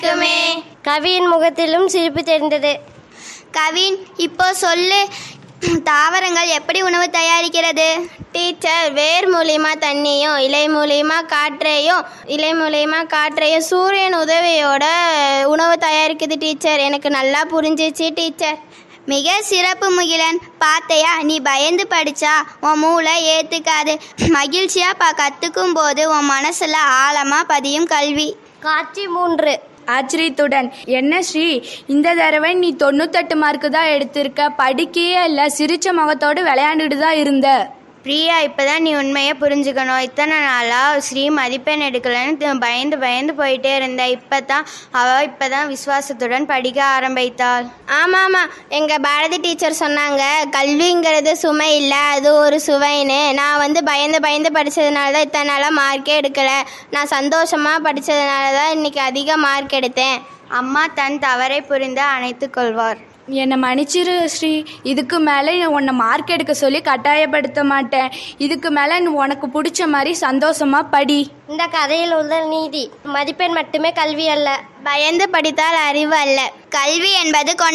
இருக்குமே கவியின் முகத்திலும் சிரிப்பு தெரிந்தது கவின் இப்போ சொல்லு தாவரங்கள் எப்படி உணவு தயாரிக்கிறது டீச்சர் வேர் மூலியமா தண்ணியும் இலை மூலியமா காற்றையும் இலை மூலியமா காற்றையும் சூரியன் உதவியோட உணவு தயாரிக்குது டீச்சர் எனக்கு நல்லா புரிஞ்சிச்சு டீச்சர் மிக சிறப்பு முகிலன் பார்த்தையா நீ பயந்து படிச்சா உன் மூளை ஏத்துக்காது மகிழ்ச்சியா பா கத்துக்கும் போது உன் மனசுல ஆழமா பதியும் கல்வி காட்சி மூன்று ஆச்சரியத்துடன் என்ன ஸ்ரீ இந்த தடவை நீ தொண்ணூத்தெட்டு மார்க்கு தான் எடுத்திருக்க படிக்கையே இல்லை சிரிச்ச முகத்தோடு விளையாண்டுட்டு தான் இருந்த பிரியா இப்பதான் நீ உண்மையை புரிஞ்சுக்கணும் இத்தனை நாளா ஸ்ரீ மதிப்பெண் எடுக்கலன்னு தி- பயந்து பயந்து போயிட்டே இருந்த இப்பதான் அவ இப்பதான் விசுவாசத்துடன் படிக்க ஆரம்பித்தாள் ஆமா ஆமா எங்க பாரதி டீச்சர் சொன்னாங்க கல்விங்கிறது சுமை இல்ல அது ஒரு சுவைன்னு நான் வந்து பயந்து பயந்து படிச்சதுனால தான் இத்தனை நாளா மார்க்கே எடுக்கல நான் சந்தோஷமா படிச்சதுனால தான் இன்னைக்கு அதிக மார்க் எடுத்தேன் அம்மா தன் தவறை புரிந்து அணைத்துக் கொள்வார் என்னை மன்னிச்சிரு ஸ்ரீ இதுக்கு மேலே உன்னை மார்க் எடுக்க சொல்லி கட்டாயப்படுத்த மாட்டேன் இதுக்கு மேலே உனக்கு பிடிச்ச மாதிரி சந்தோஷமா படி இந்த கதையில் உள்ள நீதி மதிப்பெண் மட்டுமே கல்வி அல்ல பயந்து படித்தால் அறிவு அல்ல கல்வி என்பது கொண்ட